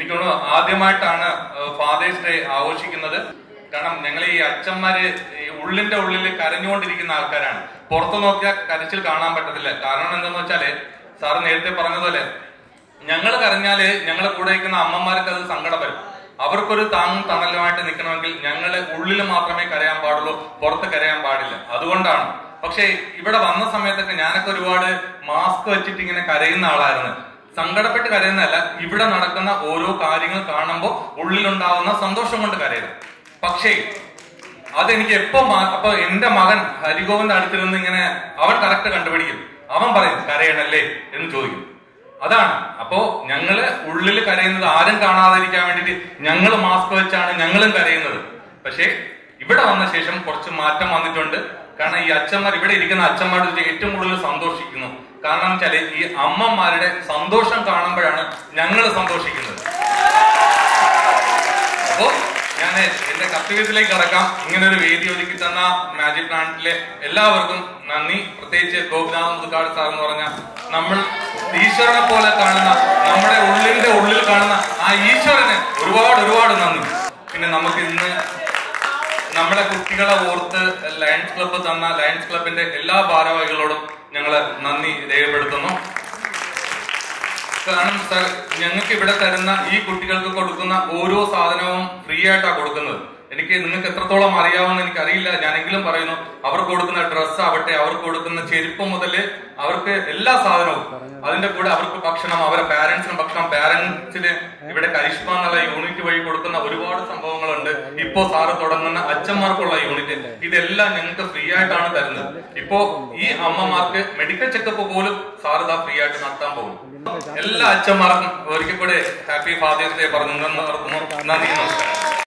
എനിക്ക് തോന്നുന്നു ആദ്യമായിട്ടാണ് ഫാദേഴ്സ് ഡേ ആഘോഷിക്കുന്നത് കാരണം ഞങ്ങൾ ഈ അച്ഛന്മാര് ഈ ഉള്ളിന്റെ ഉള്ളിൽ കരഞ്ഞുകൊണ്ടിരിക്കുന്ന ആൾക്കാരാണ് പുറത്തു നോക്കിയാൽ കരച്ചിൽ കാണാൻ പറ്റത്തില്ല കാരണം എന്താന്ന് വെച്ചാല് സാറ് നേരത്തെ പറഞ്ഞതുപോലെ ഞങ്ങൾ കരഞ്ഞാല് ഞങ്ങളെ കൂടെ ഇരിക്കുന്ന അമ്മമാർക്ക് അത് സങ്കടം വരും അവർക്കൊരു താങ്ങും തണലുമായിട്ട് നിൽക്കണമെങ്കിൽ ഞങ്ങളെ ഉള്ളിൽ മാത്രമേ കരയാൻ പാടുള്ളൂ പുറത്ത് കരയാൻ പാടില്ല അതുകൊണ്ടാണ് പക്ഷേ ഇവിടെ വന്ന സമയത്തൊക്കെ ഞാനൊക്കെ ഒരുപാട് മാസ്ക് വെച്ചിട്ട് ഇങ്ങനെ കരയുന്ന ആളായിരുന്നു സങ്കടപ്പെട്ട് കരയുന്നതല്ല ഇവിടെ നടക്കുന്ന ഓരോ കാര്യങ്ങൾ കാണുമ്പോൾ ഉള്ളിലുണ്ടാവുന്ന സന്തോഷം കൊണ്ട് കരയുന്നത് പക്ഷേ അതെനിക്ക് എപ്പോ മാ- അപ്പൊ എന്റെ മകൻ ഹരിഗോവിന്റെ അടുത്തിരുന്ന് ഇങ്ങനെ അവൻ കറക്റ്റ് കണ്ടുപിടിക്കും അവൻ പറയും കരയണല്ലേ എന്ന് ചോദിക്കും അതാണ് അപ്പോ ഞങ്ങള് ഉള്ളിൽ കരയുന്നത് ആരും കാണാതിരിക്കാൻ വേണ്ടിട്ട് ഞങ്ങൾ മാസ്ക് വെച്ചാണ് ഞങ്ങളും കരയുന്നത് പക്ഷേ ഇവിടെ വന്ന ശേഷം കുറച്ച് മാറ്റം വന്നിട്ടുണ്ട് കാരണം ഈ അച്ഛന്മാർ ഇവിടെ ഇരിക്കുന്ന അച്ഛന്മാരുടെ അടുത്ത് ഏറ്റവും കൂടുതൽ സന്തോഷിക്കുന്നു കാരണം വെച്ചാല് ഈ അമ്മമാരുടെ സന്തോഷം കാണുമ്പോഴാണ് ഞങ്ങൾ സന്തോഷിക്കുന്നത് അപ്പോ ഞാൻ എന്റെ കർത്തവ്യത്തിലേക്ക് കടക്കാം ഇങ്ങനെ ഒരു വേദി ഒരുക്കി തന്ന മാജിക് പ്ലാനറ്റിലെ എല്ലാവർക്കും നന്ദി പ്രത്യേകിച്ച് ഗോപിനാഥ് മുതുക്കാട് സാർ എന്ന് പറഞ്ഞ നമ്മൾ ഈശ്വരനെ പോലെ കാണുന്ന നമ്മുടെ ഉള്ളിന്റെ ഉള്ളിൽ കാണുന്ന ആ ഈശ്വരന് ഒരുപാട് ഒരുപാട് നന്ദി പിന്നെ നമുക്ക് ഇന്ന് നമ്മുടെ കുട്ടികളെ ഓർത്ത് ലയൺസ് ക്ലബ്ബ് തന്ന ലയൺസ് ക്ലബിന്റെ എല്ലാ ഭാരവാഹികളോടും ഞങ്ങൾ നന്ദി രേഖപ്പെടുത്തുന്നു കാരണം സർ ഞങ്ങൾക്ക് ഇവിടെ തരുന്ന ഈ കുട്ടികൾക്ക് കൊടുക്കുന്ന ഓരോ സാധനവും ഫ്രീ ആയിട്ടാണ് കൊടുക്കുന്നത് എനിക്ക് നിങ്ങൾക്ക് എത്രത്തോളം അറിയാമെന്ന് എനിക്കറിയില്ല ഞാനെങ്കിലും പറയുന്നു അവർക്ക് കൊടുക്കുന്ന ഡ്രസ്സ് ആവട്ടെ അവർക്ക് കൊടുക്കുന്ന ചെരുപ്പ് മുതൽ അവർക്ക് എല്ലാ സാധനവും അതിന്റെ കൂടെ അവർക്ക് ഭക്ഷണം അവരുടെ പാരന്റ്സിന് ഭക്ഷണം പാരന്റ്സിന് ഇവിടെ കരിഷ്മ എന്നുള്ള യൂണിറ്റ് വഴി കൊടുക്കുന്ന ഒരുപാട് സംഭവങ്ങളുണ്ട് ഇപ്പോ സാറ് തുടങ്ങുന്ന അച്ഛന്മാർക്കുള്ള യൂണിറ്റ് ഇതെല്ലാം ഞങ്ങൾക്ക് ഫ്രീ ആയിട്ടാണ് തരുന്നത് ഇപ്പോ ഈ അമ്മമാർക്ക് മെഡിക്കൽ ചെക്കപ്പ് പോലും സാറ് ഇതാ ഫ്രീ ആയിട്ട് നടത്താൻ പോകും എല്ലാ അച്ഛന്മാർക്കും ഒരിക്കൽ കൂടെ ഹാപ്പി ഫാദേഴ്സ് ഡേ പറഞ്ഞു നന്ദി നമസ്കാരം